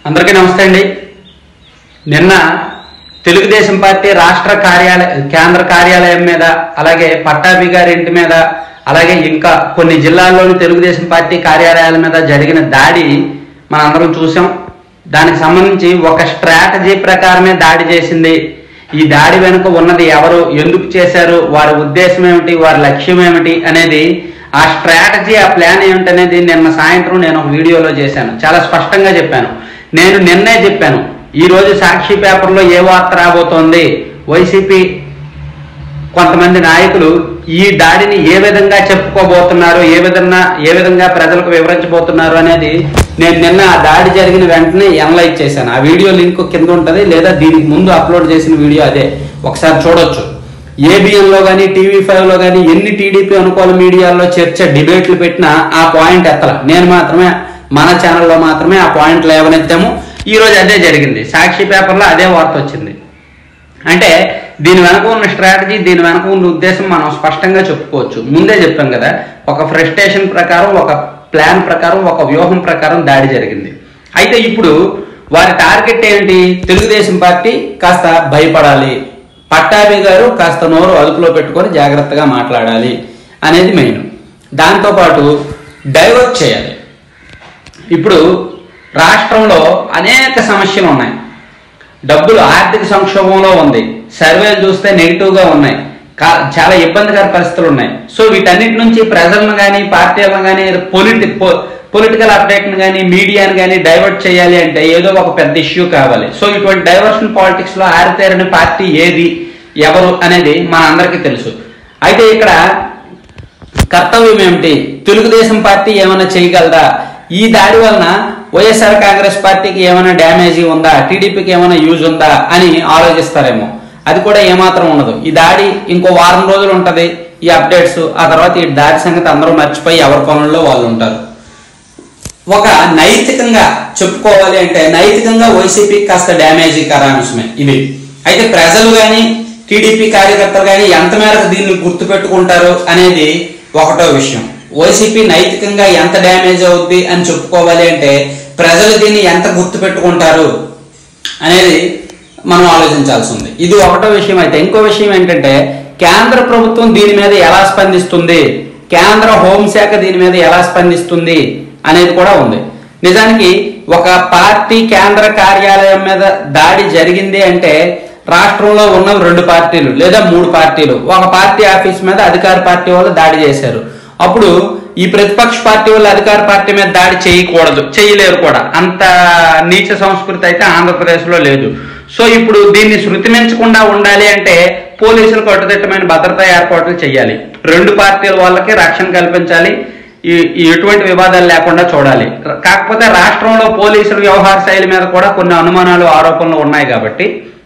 అందరికీ నమస్తే అండి నిన్న తెలుగుదేశం పార్టీ రాష్ట్ర కార్యాలయ కేంద్ర కార్యాలయం మీద అలాగే పట్టాభి గారి ఇంటి మీద అలాగే ఇంకా కొన్ని జిల్లాల్లోని తెలుగుదేశం పార్టీ కార్యాలయాల మీద జరిగిన దాడి మనందరం చూసాం దానికి సంబంధించి ఒక స్ట్రాటజీ ప్రకారమే దాడి చేసింది ఈ దాడి వెనుక ఉన్నది ఎవరు ఎందుకు చేశారు వారి ఉద్దేశం ఏమిటి వారి లక్ష్యం ఏమిటి అనేది ఆ స్ట్రాటజీ ఆ ప్లాన్ ఏమిటనేది నిన్న సాయంత్రం నేను ఒక వీడియోలో చేశాను చాలా స్పష్టంగా చెప్పాను నేను నిన్నే చెప్పాను ఈ రోజు సాక్షి పేపర్లో ఏ వార్త రాబోతోంది వైసీపీ కొంతమంది నాయకులు ఈ దాడిని ఏ విధంగా చెప్పుకోబోతున్నారు ఏ విధంగా ఏ విధంగా ప్రజలకు వివరించబోతున్నారు అనేది నేను నిన్న ఆ దాడి జరిగిన వెంటనే ఎనలైజ్ చేశాను ఆ వీడియో లింక్ కింద ఉంటుంది లేదా దీనికి ముందు అప్లోడ్ చేసిన వీడియో అదే ఒకసారి చూడొచ్చు ఏబిఎన్ లో కానీ టీవీ ఫైవ్ లో కానీ ఎన్ని టీడీపీ అనుకూల మీడియాల్లో చర్చ డిబేట్లు పెట్టినా ఆ పాయింట్ ఎత్తల నేను మాత్రమే మన ఛానల్లో మాత్రమే ఆ పాయింట్ లేవనెత్తాము ఈ రోజు అదే జరిగింది సాక్షి పేపర్లో అదే వార్త వచ్చింది అంటే దీని వెనక ఉన్న స్ట్రాటజీ దీని వెనక ఉన్న ఉద్దేశం మనం స్పష్టంగా చెప్పుకోవచ్చు ముందే చెప్పాం కదా ఒక ఫ్రస్ట్రేషన్ ప్రకారం ఒక ప్లాన్ ప్రకారం ఒక వ్యూహం ప్రకారం దాడి జరిగింది అయితే ఇప్పుడు వారి టార్గెట్ ఏంటి తెలుగుదేశం పార్టీ కాస్త భయపడాలి పట్టాభి గారు కాస్త నోరు అదుపులో పెట్టుకొని జాగ్రత్తగా మాట్లాడాలి అనేది మెయిన్ దాంతోపాటు డైవర్ట్ చేయాలి ఇప్పుడు రాష్ట్రంలో అనేక సమస్యలు ఉన్నాయి డబ్బులు ఆర్థిక సంక్షోభంలో ఉంది సర్వేలు చూస్తే నెగిటివ్ గా ఉన్నాయి కా- చాలా ఇబ్బందికర పరిస్థితులు ఉన్నాయి సో వీటన్నిటి నుంచి ప్రజలను కానీ పార్టీలను కానీ పొలిటి పొలిటికల్ అప్డేట్ని కానీ మీడియాని కానీ డైవర్ట్ చేయాలి అంటే ఏదో ఒక పెద్ద ఇష్యూ కావాలి సో ఇటువంటి డైవర్షన్ పాలిటిక్స్ లో ఆరితేరని పార్టీ ఏది ఎవరు అనేది మన అందరికీ తెలుసు అయితే ఇక్కడ కర్తవ్యం ఏమిటి తెలుగుదేశం పార్టీ ఏమైనా చేయగలదా ఈ దాడి వలన వైఎస్ఆర్ కాంగ్రెస్ పార్టీకి ఏమైనా డ్యామేజీ ఉందా టీడీపీకి ఏమైనా యూజ్ ఉందా అని ఆలోచిస్తారేమో అది కూడా ఏమాత్రం ఉండదు ఈ దాడి ఇంకో వారం రోజులు ఉంటది ఈ అప్డేట్స్ ఆ తర్వాత ఈ దాడి సంగతి అందరూ మర్చిపోయి ఎవరి పనుల్లో వాళ్ళు ఉంటారు ఒక నైతికంగా చెప్పుకోవాలి అంటే నైతికంగా వైసీపీకి కాస్త డ్యామేజీకర అంశమే ఇది అయితే ప్రజలు కానీ టీడీపీ కార్యకర్తలు కానీ ఎంత మేరకు దీన్ని గుర్తుపెట్టుకుంటారు అనేది ఒకటో విషయం వైసీపీ నైతికంగా ఎంత డ్యామేజ్ అవుద్ది అని చెప్పుకోవాలి అంటే ప్రజలు దీన్ని ఎంత గుర్తుపెట్టుకుంటారు అనేది మనం ఆలోచించాల్సి ఉంది ఇది ఒకటో విషయం అయితే ఇంకో విషయం ఏంటంటే కేంద్ర ప్రభుత్వం దీని మీద ఎలా స్పందిస్తుంది కేంద్ర హోంశాఖ దీని మీద ఎలా స్పందిస్తుంది అనేది కూడా ఉంది నిజానికి ఒక పార్టీ కేంద్ర కార్యాలయం మీద దాడి జరిగింది అంటే రాష్ట్రంలో ఉన్న రెండు పార్టీలు లేదా మూడు పార్టీలు ఒక పార్టీ ఆఫీస్ మీద అధికార పార్టీ వాళ్ళు దాడి చేశారు అప్పుడు ఈ ప్రతిపక్ష పార్టీ వాళ్ళు అధికార పార్టీ మీద దాడి చేయకూడదు చేయలేరు కూడా అంత నీచ సంస్కృతి అయితే ఆంధ్రప్రదేశ్లో లేదు సో ఇప్పుడు దీన్ని శృతిమించకుండా ఉండాలి అంటే పోలీసులు కట్టుదిట్టమైన భద్రతా ఏర్పాట్లు చేయాలి రెండు పార్టీల వాళ్ళకి రక్షణ కల్పించాలి ఈ ఈ ఎటువంటి వివాదాలు లేకుండా చూడాలి కాకపోతే రాష్ట్రంలో పోలీసుల వ్యవహార శైలి మీద కూడా కొన్ని అనుమానాలు ఆరోపణలు ఉన్నాయి కాబట్టి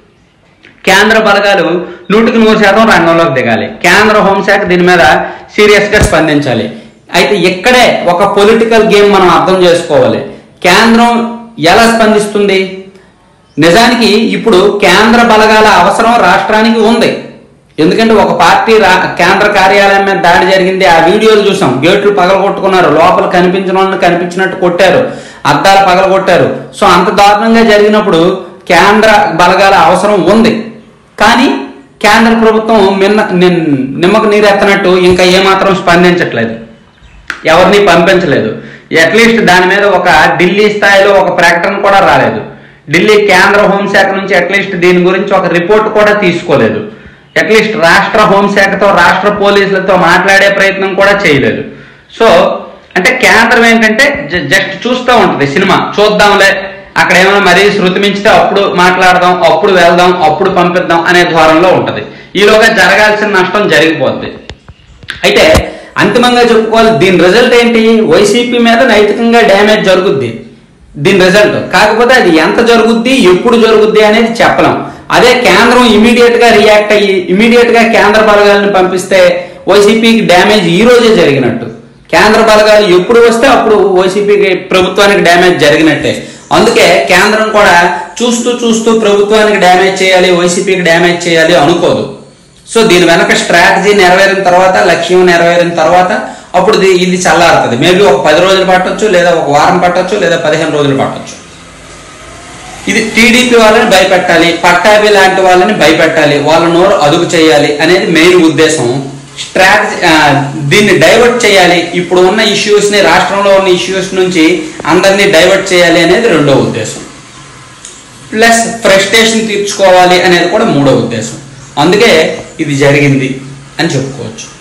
కేంద్ర బలగాలు నూటికి నూరు శాతం రంగంలోకి దిగాలి కేంద్ర హోంశాఖ దీని మీద సీరియస్ గా స్పందించాలి అయితే ఇక్కడే ఒక పొలిటికల్ గేమ్ మనం అర్థం చేసుకోవాలి కేంద్రం ఎలా స్పందిస్తుంది నిజానికి ఇప్పుడు కేంద్ర బలగాల అవసరం రాష్ట్రానికి ఉంది ఎందుకంటే ఒక పార్టీ రా- కేంద్ర కార్యాలయం మీద దాడి జరిగింది ఆ వీడియోలు చూసాం గేట్లు పగలగొట్టుకున్నారు లోపల కనిపించిన వాళ్ళని కనిపించినట్టు కొట్టారు అద్దాలు పగలగొట్టారు సో అంత దారుణంగా జరిగినప్పుడు కేంద్ర బలగాల అవసరం ఉంది కానీ కేంద్ర ప్రభుత్వం మిన్న నిన్- నిమ్మకు నీరెత్తనట్టు ఇంకా ఏమాత్రం స్పందించట్లేదు ఎవరిని పంపించలేదు అట్లీస్ట్ దాని మీద ఒక ఢిల్లీ స్థాయిలో ఒక ప్రకటన కూడా రాలేదు ఢిల్లీ కేంద్ర హోంశాఖ నుంచి అట్లీస్ట్ దీని గురించి ఒక రిపోర్ట్ కూడా తీసుకోలేదు అట్లీస్ట్ రాష్ట్ర హోంశాఖతో రాష్ట్ర పోలీసులతో మాట్లాడే ప్రయత్నం కూడా చేయలేదు సో అంటే కేంద్రం ఏంటంటే జ- జస్ట్ చూస్తూ ఉంటుంది సినిమా చూద్దాంలే అక్కడ ఏమైనా మరీ శృతి మించితే అప్పుడు మాట్లాడదాం అప్పుడు వెళ్దాం అప్పుడు పంపిద్దాం అనే ధోరణిలో ఉంటది ఈలోగా జరగాల్సిన నష్టం జరిగిపోద్ది అయితే అంతిమంగా చెప్పుకోవాలి దీని రిజల్ట్ ఏంటి వైసీపీ మీద నైతికంగా డ్యామేజ్ జరుగుద్ది దీని రిజల్ట్ కాకపోతే అది ఎంత జరుగుద్ది ఎప్పుడు జరుగుద్ది అనేది చెప్పలేం అదే కేంద్రం ఇమీడియట్ గా రియాక్ట్ అయ్యి ఇమీడియట్ గా కేంద్ర బలగాలను పంపిస్తే వైసీపీకి డ్యామేజ్ ఈ రోజే జరిగినట్టు కేంద్ర బలగాలు ఎప్పుడు వస్తే అప్పుడు వైసీపీకి ప్రభుత్వానికి డ్యామేజ్ జరిగినట్టే అందుకే కేంద్రం కూడా చూస్తూ చూస్తూ ప్రభుత్వానికి డ్యామేజ్ చేయాలి వైసీపీకి డ్యామేజ్ చేయాలి అనుకోదు సో దీని వెనక స్ట్రాటజీ నెరవేరిన తర్వాత లక్ష్యం నెరవేరిన తర్వాత అప్పుడు ఇది- ఇది చల్లారుతుంది మేబీ ఒక పది రోజులు పట్టొచ్చు లేదా ఒక వారం పట్టొచ్చు లేదా పదిహేను రోజులు పట్టొచ్చు ఇది టీడీపీ వాళ్ళని భయపెట్టాలి పట్టాభి లాంటి వాళ్ళని భయపెట్టాలి వాళ్ళ నోరు అదుపు చేయాలి అనేది మెయిన్ ఉద్దేశం స్ట్రాటజీ దీన్ని డైవర్ట్ చేయాలి ఇప్పుడు ఉన్న ఇష్యూస్ ని రాష్ట్రంలో ఉన్న ఇష్యూస్ నుంచి అందరినీ డైవర్ట్ చేయాలి అనేది రెండో ఉద్దేశం ప్లస్ ఫ్రస్ట్రేషన్ తీర్చుకోవాలి అనేది కూడా మూడో ఉద్దేశం అందుకే ఇది జరిగింది అని చెప్పుకోవచ్చు